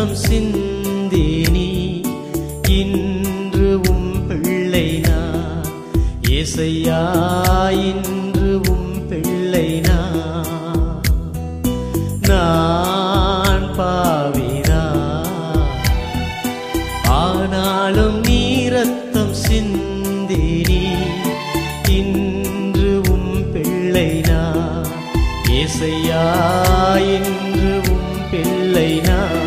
ரத்தம் சிந்தினி இன்று உம் பிள்ளை நான் ஏசையா இன்று உம் பிள்ளை நான் நான் பாவிதான் ஆனாலும் நீ ரத்தம் சிந்தினி இன்று உம் பிள்ளை நான் ஏசையா இன்று உம் பிள்ளை நான்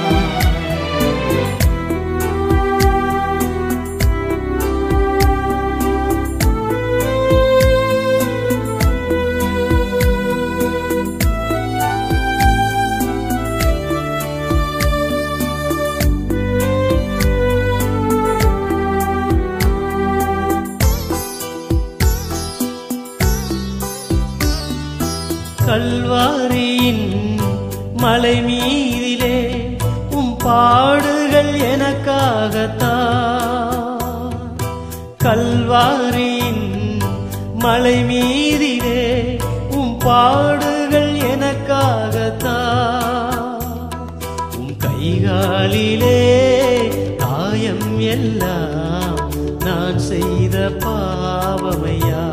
கல்வாரியின் மலை மீதிலே உம் பாடுகள் எனக்காகத்தான் கல்வாரியின் மலை மீதிலே உம் பாடுகள் எனக்காகத்தான் உம் கைகாலிலே காயம் எல்லாம் நான் செய்த பாவமையா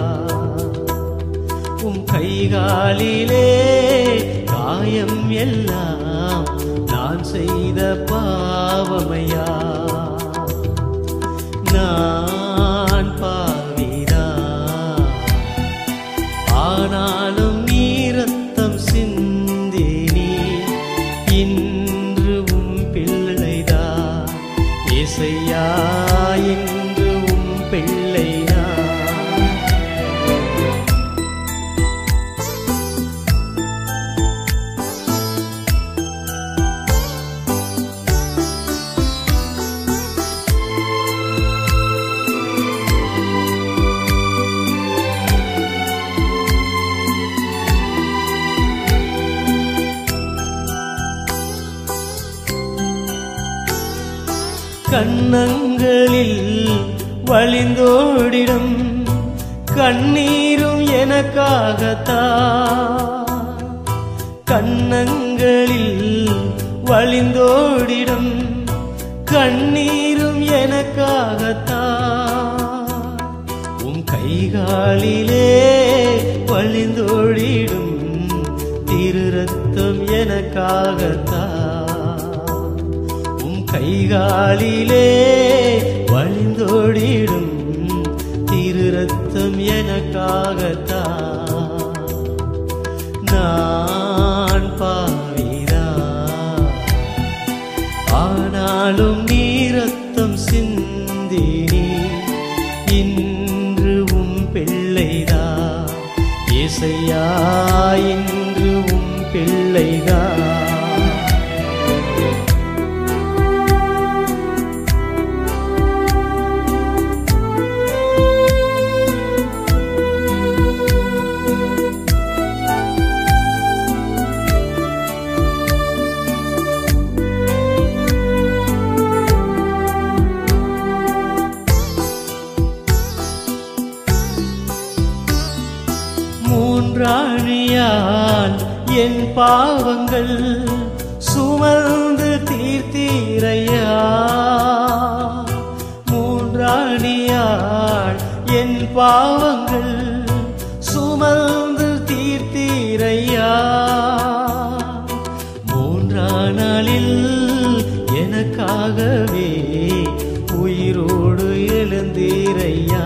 உம் கைகாலிலே காயம் எல்லாம் நான் செய்த பாவமையா நான் பாவிதா ஆனாலும் நீ ரத்தம் சிந்தினி இன்று உம் பிள்ளைதா இசையா இன்று உம் பிள்ளைதா கண்ணங்களில் வழிந்தோடிடும் கண்ணீரும் எனக்காகத்தான் கண்ணங்களில் வழிந்தோடிடும் கண்ணீரும் எனக்காகத்தான் உம் கைகாலிலே வழிந்தோடிடும் திரு ரத்தம் எனக்காகத்தான் உம் கைகாலிலே வழிந்தோடிடும் திரு ரத்தம் எனக்காகத்தான் நான் பாவிதா ஆனாலும் நீ ரத்தம் சிந்தினி இன்று உம் பிள்ளைதா இசையா இன்று உம் பிள்ளைதா மூன்றாழியால் என் பாவங்கள் சுமந்து தீர்த்தீரையா மூன்றாணியால் என் பாவங்கள் சுமந்து தீர்த்தீரையா மூன்றாம் நாளில் எனக்காகவே உயிரோடு எழுந்தீரையா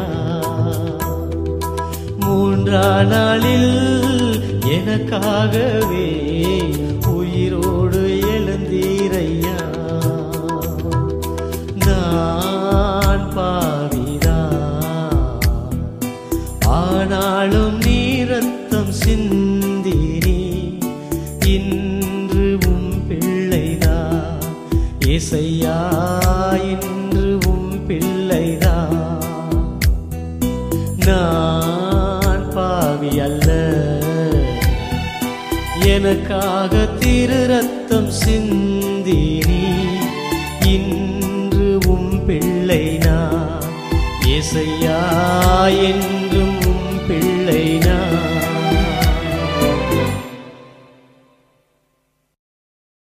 மூன்றாம் நாளில் எனக்காகவே உயிரோடு எழுந்தீரையா நான் பாவிதா ஆனாலும் நீ ரத்தம் சிந்தினி இன்று உம் பிள்ளைதா இசையா இன்று உம் பிள்ளைதா நான் பாவி அல்ல எனக்காக திரு ரத்தம் சிந்தினி இன்று உம் பிள்ளை நான் இசையா என்றும்